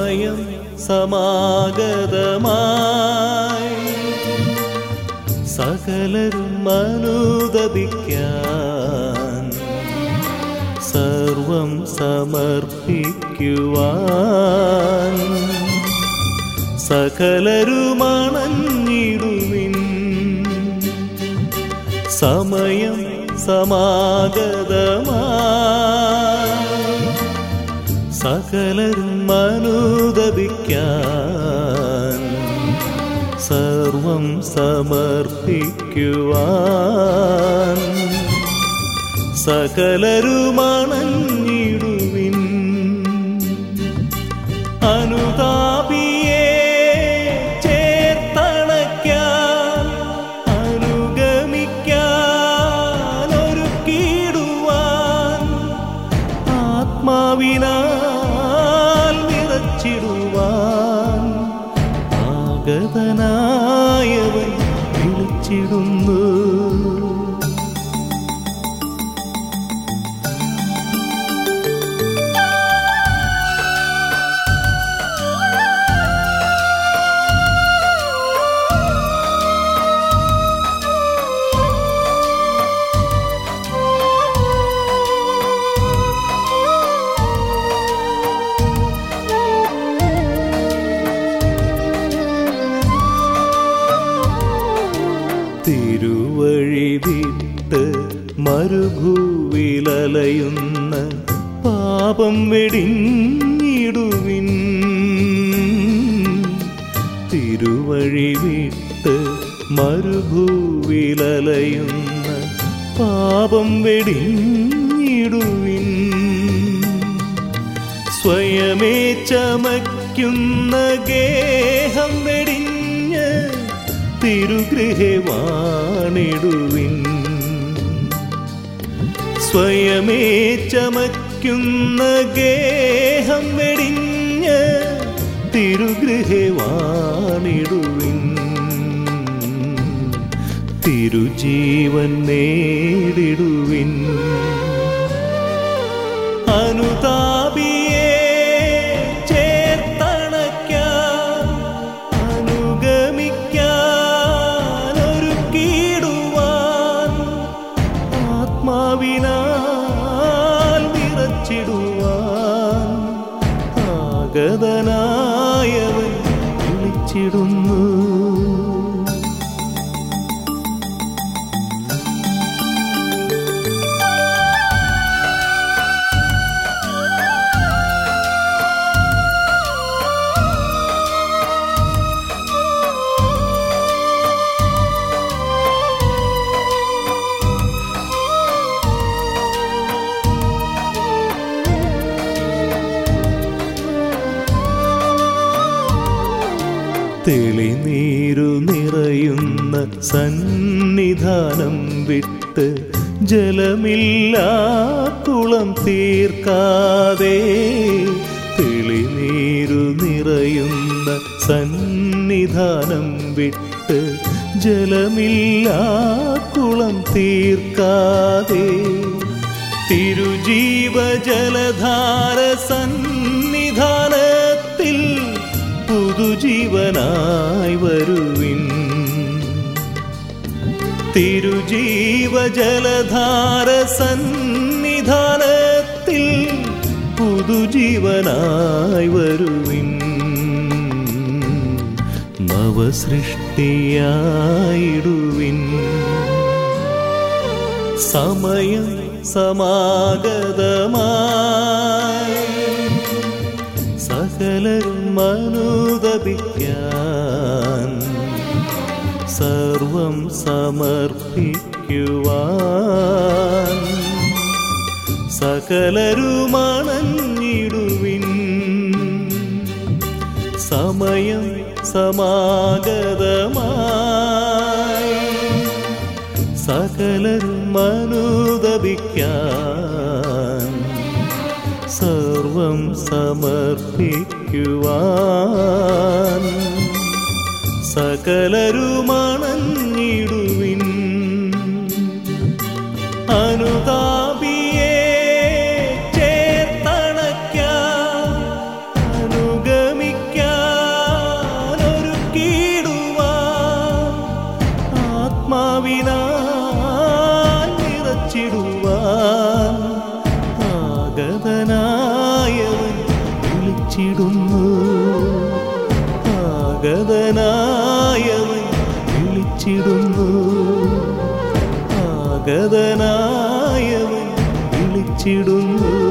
സമയം സമാഗതമായി സകലരും അനുദപിക്കാൻ സർവം സമർപ്പിക്കുവാൻ സകലരുമണഞ്ഞിടുവിൻ സമയം സമാഗതമായി സകലരും അനുദപിക്കാൻ സർവം സമർപ്പിക്കുവാൻ സകലരുമണഞ്ഞിടുവിൻ അനുതാപിയെ ചേർത്തണയ്ക്കാൻ അനുഗമിക്കാൻ ഒരുക്കിടുവാൻ ആത്മാവിനാൽ നിറച്ചിടുവാൻ ആഗതനായവൻ വിളിച്ചിടുന്നു തിരുവഴി വിട്ട് മരുഭൂവിലലയുന്ന പാപം വെടിഞ്ഞിടുവിൻ തിരുവഴി വിട്ട് മരുഭൂവിലലയുന്ന പാപം വെടിഞ്ഞിടുവിൻ സ്വയമേ ചമയ്ക്കുന്ന ഗേഹം വെടിഞ്ഞ് തിരുഗൃഹെ വാണിടുവിൻ സ്വയമേ ചമയ്ക്കുന്ന ഗേഹം വെടിഞ്ഞ് തിരുഗൃഹെ വാണിടുവിൻ തിരുജീവൻ നേടിടുവിൻ അനുതാപിയെ ചേർത്തണയ്ക്കാൻ അനുഗമിക്കാൻ ഒരുക്കിടുവാൻ ആത്മാവിനാൽ നിറച്ചിടുവാൻ ആഗതനായവൻ വിളിച്ചിടുന്നു തെളിനീരു നിറയുന്ന സന്നിധാനം വിട്ട് ജലമില്ലാ കുളം തീർക്കാതെ തെളിനീരു നിറയുന്ന സന്നിധാനം വിട്ട് ജലമില്ലാ കുളം തീർക്കാതെ തിരുജീവ ജലധാര സന്നിധാനത്തിൽ പുതുജീവനായി വരുവിൻ തിരുജീവ ജലധാര സന്നിധാനത്തിൽ പുതുജീവനായി വരുവിൻ നവസൃഷ്ടിയായിടുവിൻ സമയം സമാഗതമായി സകലരും അനുദപിക്കാൻ സർവം സമർപ്പിക്കുവാൻ സകലരുമണഞ്ഞിടുവിൻ സമയം സമാഗതമായി സകലരും അനുദപിക്കാൻ സർവം സമർപ്പിക്കുവാൻ സകലരുമണഞ്ഞിടുവിൻ അനുതാപിയെ ചേർത്തണയ്ക്കാൻ അനുഗമിക്കാൻ പ്രാപിച്ചിടുവാൻ ആഗതനായവൻ വിളിച്ചിടുന്നു ആഗതനായവൻ വിളിച്ചിടുന്നു ആഗതനായവൻ വിളിച്ചിടുന്നു